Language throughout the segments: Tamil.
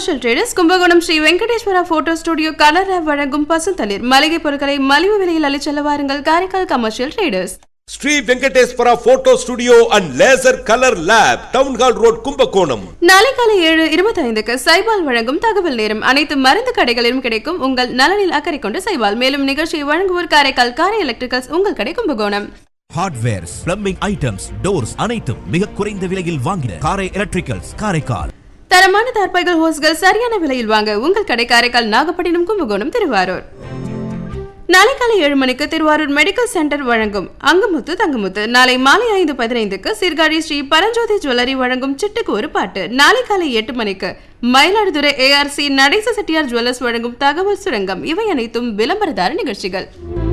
commercial traders Kumbakonam Sri Venkateswara photo studio colour lab வழங்கும் பசுந்தளிர் மளிகை பொருட்களை மலிவு விலையில் அளிச்செல்ல வாருங்கள் Karaikal commercial traders Sri Venkateswara photo studio and laser colour lab town hall road Kumbakonam நாளை காலை ஏழு இருபத்தி ஐந்துக்கு சைபால் வழங்கும் தகவல் நேரம் அனைத்து மருந்து கடைகளிலும் கிடைக்கும் உங்கள் நலனில் அக்கறை கொண்டு சைபால் மேலும் நிகழ்ச்சியை வழங்குவோர் காரைக்கால் காரை எலக்ட்ரிக்கல்ஸ் உங்கள் கடை Kumbakonam hardwares plumbing items doors அனைத்தும் மிக குறைந்த விலையில் வாங்கின காரை எலக்ட்ரிக்கல்ஸ் காரைக்கால் தரமான தார்பாய்கள் ஹோஸ்கள் சரியான விலையில் வாங்க உங்கள் கடை காரைக்கால் நாகப்பட்டினம் கும்பகோணம் திருவாரூர் நாளை காலை ஏழு மணிக்கு திருவாரூர் மெடிக்கல் சென்டர் வழங்கும் அங்குமுத்து தங்குமுத்து நாளை மாலை ஐந்து பதினைந்துக்கு சீர்காழி ஸ்ரீ பரஞ்சோதி ஜுவல்லரி வழங்கும் சிட்டுக்கு ஒரு பாட்டு நாளை காலை எட்டு மணிக்கு மயிலாடுதுறை ஏஆர்சி நடேச செட்டியார் ஜுவல்லர்ஸ் வழங்கும் தகவல் சுரங்கம் இவை அனைத்தும் விளம்பரதார நிகழ்ச்சிகள்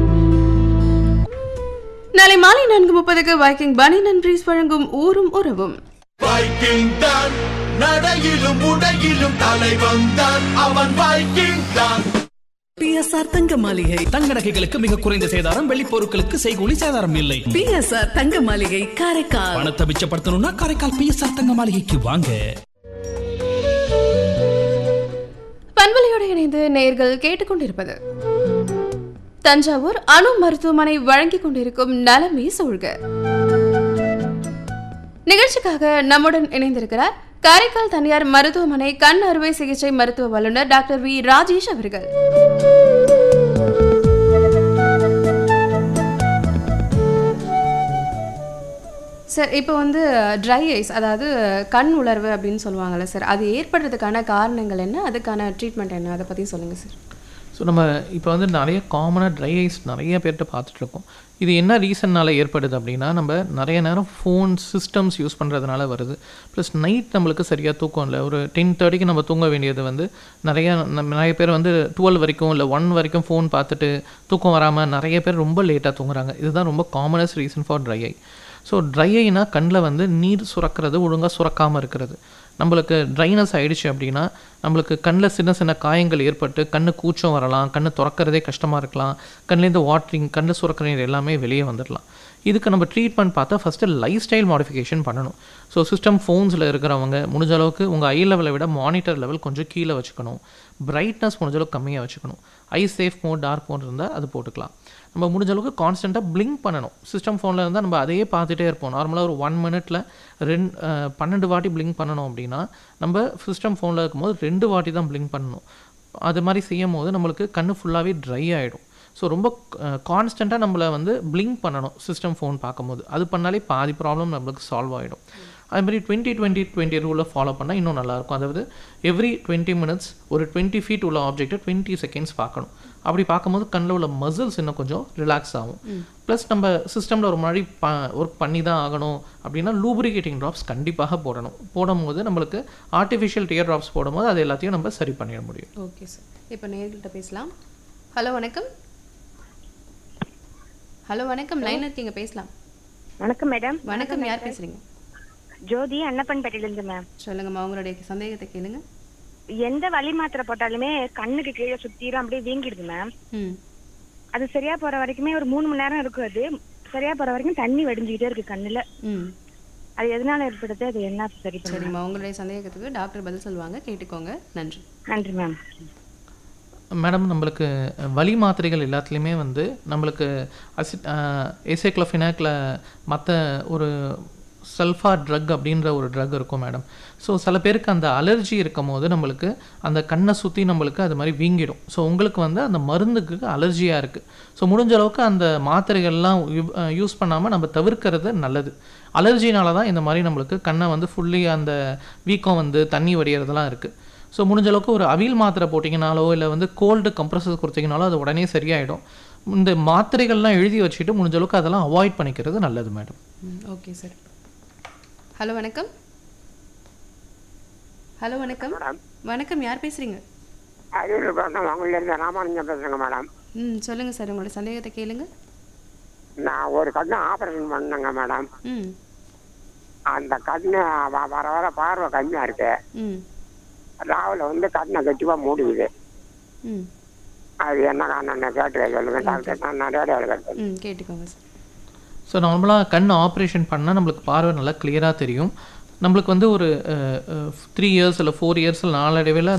நாளை மாலை நான்கு முப்பதுக்கு வைக்கிங் பனி நன்றிஸ் வழங்கும் ஊரும் உறவும் வைக்கிங் தான் நடையிலும் உடையிலும் தலைவன் தான் அவன் வைக்கிங் தான் பிஎஸ்ஆர் தங்க மாளிகை தங்க நகைகளுக்கு மிக குறைந்த சேதாரம் வெள்ளி பொருட்களுக்கு செய்கூலி சேதாரம் இல்லை பிஎஸ்ஆர் தங்க மாளிகை காரைக்கால் பணத்தை மிச்சப்படுத்தணும்னா காரைக்கால் பிஎஸ்ஆர் தங்க மாளிகைக்கு வாங்க பண்பலையோடு இணைந்து நேர்கள் கேட்டுக்கொண்டிருப்பது தஞ்சாவூர் அணு மருத்துவமனை வழங்கிக் கொண்டிருக்கும் நலமே சூழ்க நிகழ்ச்சிக்காக நம்முடன் இணைந்திருக்கிறார் காரைக்கால் தனியார் மருத்துவமனை கண் அறுவை சிகிச்சை மருத்துவ வல்லுநர் டாக்டர் வி ராஜேஷ் அவர்கள் சார் இப்போ வந்து ட்ரை ஐஸ் அதாவது கண் உலர்வு அப்படின்னு சொல்லுவாங்கல்ல சார் அது ஏற்படுறதுக்கான காரணங்கள் என்ன அதுக்கான ட்ரீட்மெண்ட் என்ன அதை பற்றி சொல்லுங்கள் சார் ஸோ நம்ம இப்போ வந்து நிறைய காமனாக ட்ரை ஐஸ் நிறைய பேர்கிட்ட பார்த்துட்ருக்கோம் இது என்ன ரீசன்னால் ஏற்படுது அப்படின்னா நம்ம நிறைய நேரம் ஃபோன் சிஸ்டம்ஸ் யூஸ் பண்ணுறதுனால வருது ப்ளஸ் நைட் நம்மளுக்கு சரியாக தூக்கம் இல்லை ஒரு டென் தேர்ட்டிக்கு நம்ம தூங்க வேண்டியது வந்து நிறைய நம்ம நிறைய பேர் வந்து டுவெல் வரைக்கும் இல்லை ஒன் வரைக்கும் ஃபோன் பார்த்துட்டு தூக்கம் வராமல் நிறைய பேர் ரொம்ப லேட்டாக தூங்குறாங்க இதுதான் ரொம்ப commonest reason for dry eye so dry ஐனா கண்ணில் வந்து நீர் சுரக்கிறது ஒழுங்காக சுரக்காமல் இருக்கிறது நம்மளுக்கு ட்ரைனஸ் ஆயிடுச்சு அப்படின்னா நம்மளுக்கு கண்ணில் சின்ன சின்ன காயங்கள் ஏற்பட்டு கண்ணு கூச்சம் வரலாம் கண்ணு திறக்கிறதே கஷ்டமாக இருக்கலாம் கண்ணிலேருந்து வாட்டரிங் கண்ணு சுரக்கிற நீர் எல்லாமே வெளியே வந்துடலாம் இதுக்கு நம்ம ட்ரீட்மெண்ட் பார்த்தா ஃபஸ்ட்டு லைஃப் ஸ்டைல் மாடிஃபிகேஷன் பண்ணணும் ஸோ சிஸ்டம் ஃபோன்ஸில் இருக்கிறவங்க முடிஞ்ச அளவுக்கு உங்கள் ஐ லெவலை விட மானிட்டர் லெவல் கொஞ்சம் கீழே வச்சுக்கணும் பிரைட்னஸ் முடிஞ்ச அளவுக்கு கம்மியாக வச்சுக்கணும் eye safe mode dark mode இருந்தால் அது போட்டுக்கலாம் நம்ம முடிஞ்ச அளவுக்கு கான்ஸ்டண்ட்டாக பிளிங்க் பண்ணணும் சிஸ்டம் ஃபோனில் இருந்தால் நம்ம அதையே பார்த்துட்டே இருப்போம் நார்மலாக ஒரு ஒன் மினிட்ல ரெண்டு பன்னெண்டு வாட்டி பிளிங்க் பண்ணணும் அப்படின்னா நம்ம சிஸ்டம் ஃபோனில் இருக்கும்போது ரெண்டு வாட்டி தான் பிளிங்க் பண்ணணும் அது மாதிரி செய்யும் போது நம்மளுக்கு கண்ணு ஃபுல்லாகவே ட்ரை ஆகிடும் ஸோ ரொம்ப கான்ஸ்டண்ட்டாக நம்மளை வந்து பிளிங்க் பண்ணணும் சிஸ்டம் ஃபோன் பார்க்கும்போது அது பண்ணாலே பாதி ப்ராப்ளம் நம்மளுக்கு சால்வ் ஆகிடும் அது மாதிரி டுவெண்ட்டி டுவெண்ட்டி டுவெண்ட்டி ரூலை ஃபாலோ பண்ணால் இன்னும் நல்லாயிருக்கும் அதாவது எவ்ரி டுவெண்ட்டி மினிட்ஸ் ஒரு டுவெண்ட்டி ஃபீட் உள்ள ஆப்ஜெக்ட்டை டுவெண்ட்டி செகண்ட்ஸ் பார்க்கணும் அப்படி பார்க்கும்போது கண்ணில் உள்ள மசில்ஸ் இன்னும் கொஞ்சம் ரிலாக்ஸ் ஆகும் ப்ளஸ் நம்ம சிஸ்டமில் ஒரு மாதிரி ப ஒர்க் பண்ணி தான் ஆகணும் அப்படின்னா லூப்ரிகேட்டிங் ட்ராப்ஸ் கண்டிப்பாக போடணும் போடும்போது நம்மளுக்கு ஆர்டிஃபிஷியல் டியர் ட்ராப்ஸ் போடும்போது அது எல்லாத்தையும் நம்ம சரி பண்ணிட முடியும் ஓகே சார் இப்போ நேர்கள்ட்ட பேசலாம் ஹலோ வணக்கம் ஹலோ வணக்கம் லைன்ல இருக்கீங்க பேசலாம் வணக்கம் மேடம் வணக்கம் யார் பேசுறீங்க ஜோதி அன்னப்பன்பேட்டையில இருந்து மேம் சொல்லுங்கம்மா உங்களுடைய சந்தேகத்தை கேளுங்க எந்த வலி மாத்திரை போட்டாலுமே கண்ணுக்கு கீழே சுத்திரும் அப்படியே வீங்கிடுது மேம் ம் அது சரியா போற வரைக்குமே ஒரு மூணு மணி நேரம் இருக்கும் அது சரியா போற வரைக்கும் தண்ணி வடிஞ்சுக்கிட்டே இருக்கு கண்ணுல ம் அது எதனால ஏற்படுது அது என்ன சரி பண்ணுங்க சரிம்மா உங்களுடைய சந்தேகத்துக்கு டாக்டர் பதில் சொல்லுவாங்க கேட்டுக்கோங்க நன்றி நன்றி மேம் மேடம் நம்மளுக்கு வலி மாத்திரைகள் எல்லாத்துலேயுமே வந்து நம்மளுக்கு அசி எசேக்ளோஃபினாக்ல மற்ற ஒரு சல்ஃபா ட்ரக் அப்படின்ற ஒரு ட்ரக் இருக்கும் மேடம் ஸோ சில பேருக்கு அந்த அலர்ஜி இருக்கும் போது நம்மளுக்கு அந்த கண்ணை சுற்றி நம்மளுக்கு அது மாதிரி வீங்கிடும் ஸோ உங்களுக்கு வந்து அந்த மருந்துக்கு அலர்ஜியாக இருக்குது ஸோ முடிஞ்ச அளவுக்கு அந்த மாத்திரைகள்லாம் யூஸ் பண்ணாமல் நம்ம தவிர்க்கிறது நல்லது அலர்ஜினால தான் இந்த மாதிரி நம்மளுக்கு கண்ணை வந்து ஃபுல்லி அந்த வீக்கம் வந்து தண்ணி வடிகிறதுலாம் இருக்குது ஸோ முடிஞ்ச அளவுக்கு ஒரு அவியல் மாத்திரை போட்டிங்கனாலோ இல்லை வந்து கோல்டு கம்ப்ரஸர் கொடுத்தீங்கனாலோ அது உடனே சரியாயிடும் இந்த மாத்திரைகள்லாம் எழுதி வச்சுட்டு முடிஞ்ச அளவுக்கு அதெல்லாம் அவாய்ட் பண்ணிக்கிறது நல்லது மேடம் ம் ஓகே சார் ஹலோ வணக்கம் ஹலோ வணக்கம் வணக்கம் யார் பேசுறீங்க அரியலூர் பக்கம் அவங்களிருந்து ராமானுஜம் பேசுறேங்க மேடம் ம் சொல்லுங்க சார் உங்களோட சந்தேகத்தை கேளுங்க நான் ஒரு கண்ணு ஆபரேஷன் பண்ணேங்க மேடம் ம் அந்த கண்ணு வ- வர வர பார்வை கம்மியா இருக்கு ம் ராவில் வந்து கண்ணை கட்டிவா மூடிக்குது ம் அது என்ன காரணம் கேட்டு சொல்லுங்க டாக்டர் நான் நிறைய கேட்டேன் ம் கேட்டுக்கோங்க சார் ஸோ நார்மலாக கண் ஆப்ரேஷன் பண்ணால் நம்மளுக்கு பார்வை நல்லா கிளியராக தெரியும் நம்மளுக்கு வந்து ஒரு த்ரீ இயர்ஸ் இல்லை ஃபோர் இயர்ஸ் நாளடைவில்